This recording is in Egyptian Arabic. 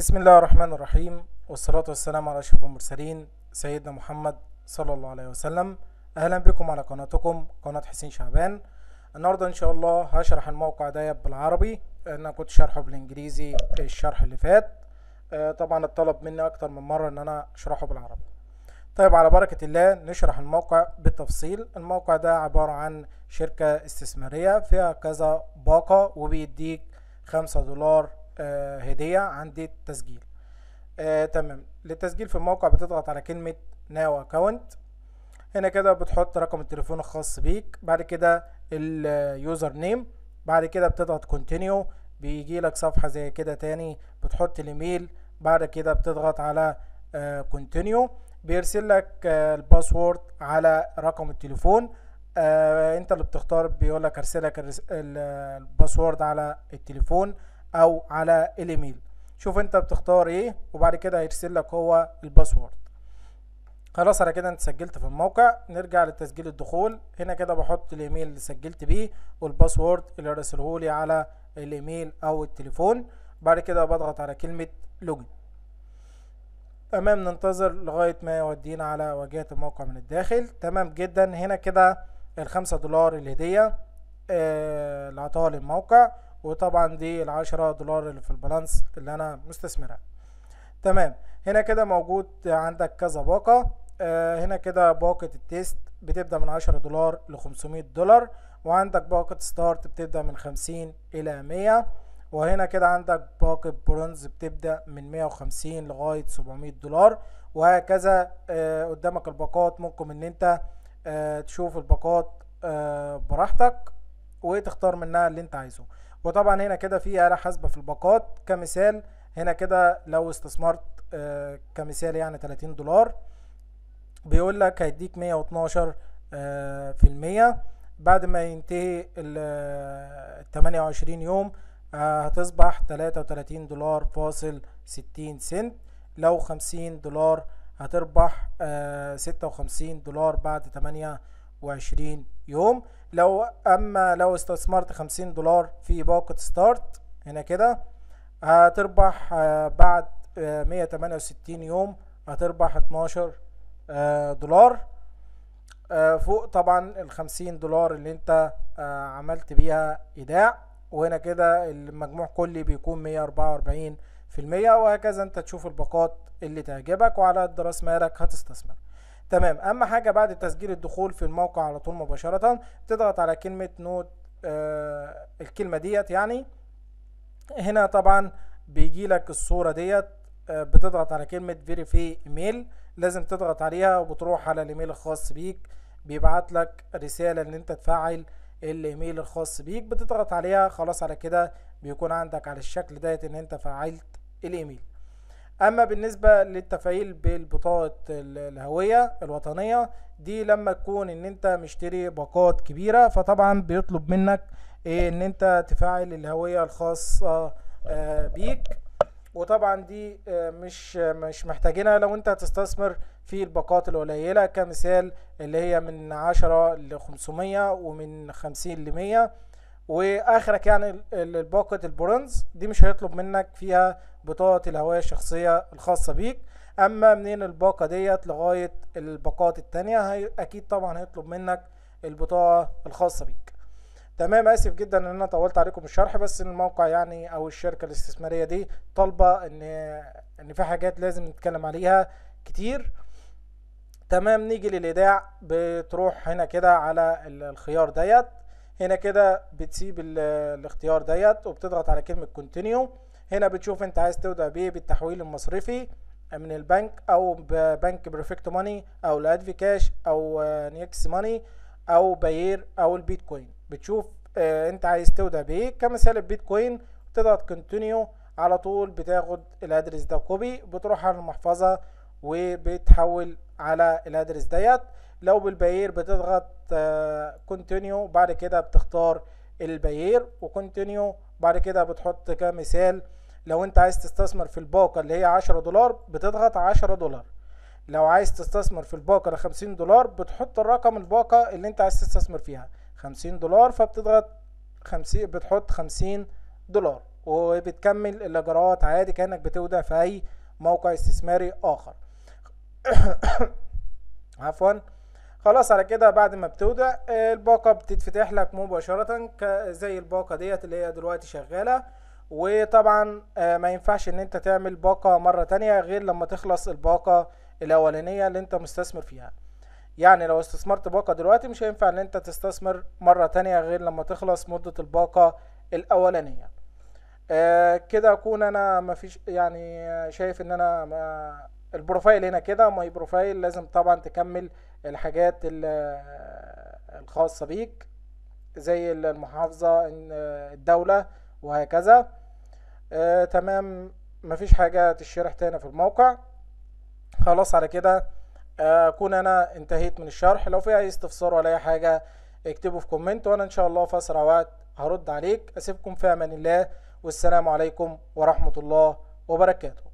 بسم الله الرحمن الرحيم والصلاة والسلام على أشرف المرسلين سيدنا محمد صلى الله عليه وسلم أهلا بكم على قناتكم قناة حسين شعبان النهاردة إن شاء الله هشرح الموقع ده بالعربي أنا كنت شارحه بالإنجليزي الشرح اللي فات آه، طبعا الطلب مني أكتر من مرة إن أنا أشرحه بالعربي طيب على بركة الله نشرح الموقع بالتفصيل الموقع ده عبارة عن شركة استثمارية فيها كذا باقة وبيديك خمسة دولار آه، هدية عند التسجيل آه، تمام للتسجيل في الموقع بتضغط على كلمة ناو اكونت هنا كده بتحط رقم التليفون الخاص بيك بعد كده اليوزر نيم بعد كده بتضغط كونتينيو بيجي لك صفحة زي كده تاني بتحط الايميل بعد كده بتضغط على كونتينيو بيرسل لك آه، الباسورد على رقم التليفون آه، انت اللي بتختار بيقول لك ارسلك الرس- ال- الباسورد على التليفون او على الايميل شوف انت بتختار ايه وبعد كده هيرسل لك هو الباسورد خلاص على كده انت سجلت في الموقع نرجع لتسجيل الدخول هنا كده بحط الايميل اللي سجلت بيه والباسورد اللي رسله لي على الايميل او التليفون بعد كده بضغط على كلمة لوجن تمام ننتظر لغاية ما يودينا على واجهة الموقع من الداخل تمام جدا هنا كده الخمسة دولار الهدية آه، اللي عطاها للموقع وطبعا دي العشرة دولار اللي في البالانس اللي انا مستثمرها تمام هنا كده موجود عندك كذا باقة آه، هنا كده باقة التيست بتبدأ من عشرة دولار لخمسمية دولار وعندك باقة ستارت بتبدأ من خمسين إلى مية وهنا كده عندك باقة برونز بتبدأ من مية وخمسين لغاية سبعمية دولار وهكذا آه، قدامك الباقات ممكن ان انت آه، تشوف الباقات آه، براحتك وتختار منها اللي انت عايزه وطبعا هنا كده في آلة حاسبة في الباقات كمثال هنا كده لو استثمرت آه، كمثال يعني 30 دولار بيقول لك هيديك 112 آه، في المية بعد ما ينتهي ال 28 يوم آه، هتصبح 33 دولار فاصل 60 سنت لو 50 دولار هتربح آه، 56 دولار بعد 28 يوم لو اما لو استثمرت 50 دولار في باقة ستارت هنا كده هتربح آه، بعد آه، 168 يوم هتربح 12 آه، دولار آه، فوق طبعا ال 50 دولار اللي انت آه، عملت بيها ايداع وهنا كده المجموع كلي بيكون 144 في المية وهكذا انت تشوف الباقات اللي تعجبك وعلى قد راس مالك هتستثمر تمام اما حاجة بعد تسجيل الدخول في الموقع على طول مباشرة تضغط على كلمة نوت آه الكلمة ديت يعني هنا طبعا بيجي لك الصورة ديت آه، بتضغط على كلمة فيريفي ايميل لازم تضغط عليها وبتروح على الايميل الخاص بيك بيبعت لك رسالة ان انت تفعل الايميل الخاص بيك بتضغط عليها خلاص على كده بيكون عندك على الشكل ديت ان انت فعلت الايميل اما بالنسبة للتفعيل بالبطاقة ال- الهوية الوطنية دي لما تكون ان انت مشتري باقات كبيرة فطبعا بيطلب منك إيه ان انت تفعل الهوية الخاصة آه، بيك وطبعا دي آه، مش مش محتاجينها لو انت هتستثمر في الباقات القليلة كمثال اللي هي من عشرة لخمسمية ومن خمسين لمية واخرك يعني ال- ال- الباقة البرونز دي مش هيطلب منك فيها بطاقة الهوية الشخصية الخاصة بيك اما منين الباقة ديت لغاية الباقات التانية هي اكيد طبعا هيطلب منك البطاقة الخاصة بيك تمام اسف جدا ان انا طولت عليكم الشرح بس الموقع يعني او الشركه الاستثماريه دي طالبه ان ان في حاجات لازم نتكلم عليها كتير تمام نيجي للايداع بتروح هنا كده على ال- الخيار ديت هنا كده بتسيب ال- الاختيار ديت وبتضغط على كلمه كونتينيو هنا بتشوف انت عايز تبدا بايه بالتحويل المصرفي من البنك او ببنك بريفكت ماني او الادفي كاش او آه، نيكس ماني او باير او البيتكوين بتشوف آه، انت عايز تودع بايه كمثال البيتكوين تضغط كونتينيو على طول بتاخد الادرس ده كوبي بتروح على المحفظة وبتحول على الادرس ديت لو بالباير بتضغط كونتينيو بعد كده بتختار الباير وكونتينيو بعد كده بتحط كمثال لو انت عايز تستثمر في الباقة اللي هي عشرة دولار بتضغط عشرة دولار لو عايز تستثمر في الباقة لخمسين دولار بتحط الرقم الباقة اللي انت عايز تستثمر فيها خمسين دولار فبتضغط خمسين بتحط خمسين دولار وبتكمل الاجراءات عادي كانك بتودع في اي موقع استثماري اخر عفوا خلاص على كده بعد ما بتودع آه، الباقة بتتفتح لك مباشرة ك- زي الباقة ديت اللي هي دلوقتي شغالة وطبعا آه، ما ينفعش ان انت تعمل باقة مرة تانية غير لما تخلص الباقة الاولانية اللي انت مستثمر فيها يعني لو استثمرت باقة دلوقتي مش هينفع ان انت تستثمر مرة تانية غير لما تخلص مدة الباقة الاولانية آه كده اكون انا مفيش يعني آه، شايف ان انا ما البروفايل هنا كده ماي بروفايل لازم طبعا تكمل الحاجات ال- آه، الخاصة بيك زي المحافظة إن- آه، الدولة وهكذا آه تمام مفيش حاجة تشرح تاني في الموقع خلاص على كده آه، اكون انا انتهيت من الشرح لو في اي استفسار ولا اي حاجة اكتبه في كومنت وانا ان شاء الله في اسرع وقت هرد عليك اسيبكم في امان الله والسلام عليكم ورحمة الله وبركاته